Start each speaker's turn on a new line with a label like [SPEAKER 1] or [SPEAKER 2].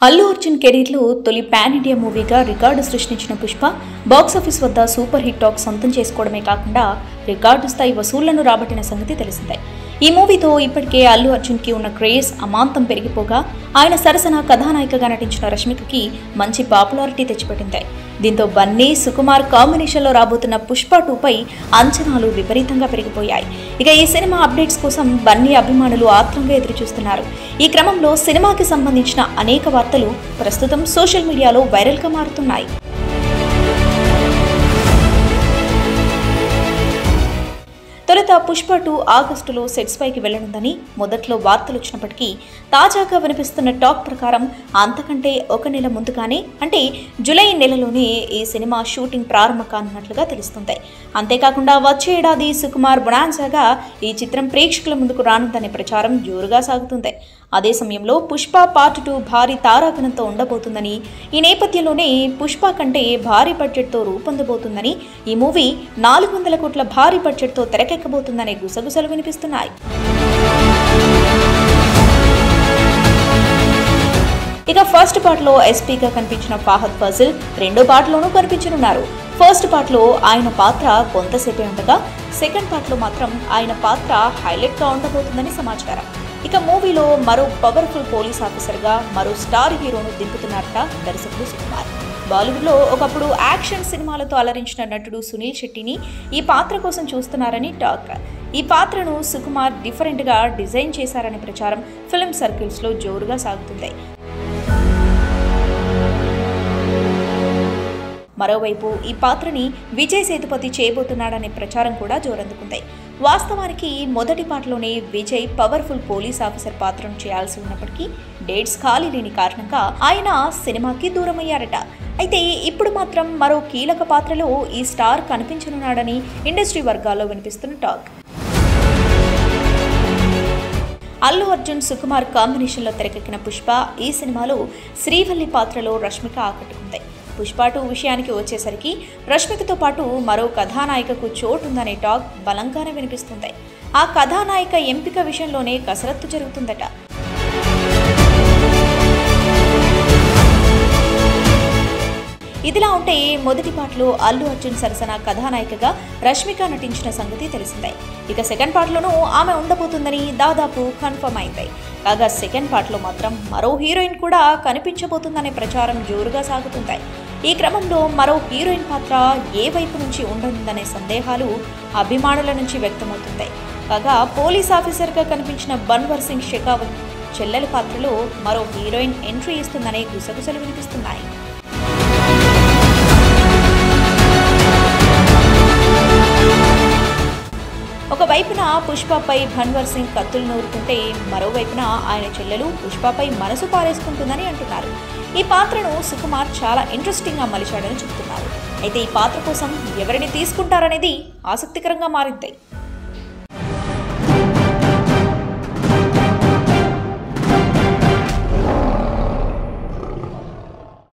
[SPEAKER 1] అల్లు అర్జున్ కెరీర్లో తొలి pan India మూవీగా రికార్డు సృష్టించిన పుష్ప బాక్సాఫీస్ వద్ద సూపర్ హిట్ టాక్ సొంతం చేసుకోవడమే కాకుండా రికార్డు స్థాయి వసూళ్లను రాబట్టిన సంగతి తెలిసిందే ఈ మూవీతో ఇప్పటికే అల్లు అర్జున్కి ఉన్న క్రేజ్ అమాంతం పెరిగిపోగా ఆయన సరసన కథానాయికగా నటించిన రష్మికకి మంచి పాపులారిటీ తెచ్చిపెట్టింది దీంతో బన్నీ సుకుమార్ కాంబినేషన్లో రాబోతున్న పుష్ప టూపై అంచనాలు విపరీతంగా పెరిగిపోయాయి ఇక ఈ సినిమా అప్డేట్స్ కోసం బన్నీ అభిమానులు ఆత్రంగా ఎదురుచూస్తున్నారు ఈ క్రమంలో సినిమాకి సంబంధించిన అనేక వార్తలు ప్రస్తుతం సోషల్ మీడియాలో వైరల్గా మారుతున్నాయి తొలుత పుష్ప టూ ఆగస్టులో సెట్స్ పైకి వెళ్లనుందని మొదట్లో వార్తలు వచ్చినప్పటికీ తాజాగా వినిపిస్తున్న టాక్ ప్రకారం అంతకంటే ఒక నెల ముందుగానే అంటే జూలై నెలలోనే ఈ సినిమా షూటింగ్ ప్రారంభం కానున్నట్లుగా తెలుస్తుంది అంతేకాకుండా వచ్చే ఏడాది సుకుమార్ బొనాన్సాగా ఈ చిత్రం ప్రేక్షకుల ముందుకు రానుందనే ప్రచారం జోరుగా సాగుతుంది అదే సమయంలో పుష్ప పార్ట్ టూ భారీ తారాగణంతో ఉండబోతుందని ఈ నేపథ్యంలోనే పుష్ప కంటే భారీ బడ్జెట్తో రూపొందబోతుందని ఈ మూవీ నాలుగు వందల కోట్ల భారీ బడ్జెట్తో తెరకెక్కబోతుందనే గుసగుసలు వినిపిస్తున్నాయి ఇక ఫస్ట్ పార్ట్లో ఎస్పీగా కనిపించిన ఫాహద్ ఫజిల్ రెండో పార్ట్లోనూ కనిపించనున్నారు ఫస్ట్ పార్ట్లో ఆయన పాత్ర కొంతసేపే ఉండగా సెకండ్ పార్ట్లో మాత్రం ఆయన పాత్ర హైలైట్గా ఉండబోతుందని సమాచారం ఇక మూవీలో మరో పవర్ఫుల్ పోలీస్ ఆఫీసర్గా మరో స్టార్ హీరోను దింపుతున్నారట దర్శకుడు సుకుమార్ బాలీవుడ్లో ఒకప్పుడు యాక్షన్ సినిమాలతో అలరించిన నటుడు సునీల్ శెట్టిని ఈ పాత్ర కోసం చూస్తున్నారని టాక్ ఈ పాత్రను సుకుమార్ డిఫరెంట్గా డిజైన్ చేశారనే ప్రచారం ఫిల్మ్ సర్కిల్స్లో జోరుగా సాగుతుంది మరోవైపు ఈ పాత్రని విజయ్ సేతుపతి చేయబోతున్నాడనే ప్రచారం కూడా జోరందుకుంది వాస్తవానికి మొదటి పాటలోనే విజయ్ పవర్ఫుల్ పోలీస్ ఆఫీసర్ పాత్రను చేయాల్సి ఉన్నప్పటికీ డేట్స్ ఖాళీ లేని కారణంగా ఆయన సినిమాకి దూరమయ్యారట అయితే ఇప్పుడు మాత్రం మరో కీలక పాత్రలో ఈ స్టార్ కనిపించనున్నాడని ఇండస్ట్రీ వర్గాల్లో వినిపిస్తున్న టాక్ అల్లు అర్జున్ సుకుమార్ కాంబినేషన్లో తెరకెక్కిన పుష్ప ఈ సినిమాలో శ్రీవల్లి పాత్రలో రష్మిక ఆకట్టుకుంది పుష్ప టూ విషయానికి వచ్చేసరికి రష్మికతో పాటు మరో కథానాయికకు చోటుందనే టాక్ బలంగానే వినిపిస్తుంది ఆ కథానాయిక ఎంపిక విషయంలోనే కసరత్తు జరుగుతుందట ఇదిలా ఉంటే మొదటి పాటలో అల్లు అర్జున్ సరసన కథానాయికగా రష్మిక నటించిన సంగతి తెలిసిందే ఇక సెకండ్ పార్ట్లోనూ ఆమె ఉండబోతుందని దాదాపు కన్ఫర్మ్ అయింది కాగా సెకండ్ పార్ట్లో మాత్రం మరో హీరోయిన్ కూడా కనిపించబోతుందనే ప్రచారం జోరుగా సాగుతుంది ఈ క్రమంలో మరో హీరోయిన్ పాత్ర ఏ వైపు నుంచి ఉండనుందనే సందేహాలు అభిమానుల నుంచి వ్యక్తమవుతున్నాయి కాగా పోలీస్ ఆఫీసర్గా కనిపించిన బన్వర్ సింగ్ షెకావత్ చెల్లెల పాత్రలో మరో హీరోయిన్ ఎంట్రీ ఇస్తుందనే గుసగుసలు వినిపిస్తున్నాయి ఒకవైపున పుష్పపై భన్వర్ సింగ్ కత్తులు నూరుతుంటే మరోవైపున ఆయన చెల్లెలు పుష్పపై మనసు పారేసుకుంటుందని అంటున్నారు ఈ పాత్రను సుకుమార్ చాలా ఇంట్రెస్టింగ్గా మలిచాడని చెబుతున్నారు అయితే ఈ పాత్ర కోసం ఎవరిని తీసుకుంటారనేది ఆసక్తికరంగా మారింది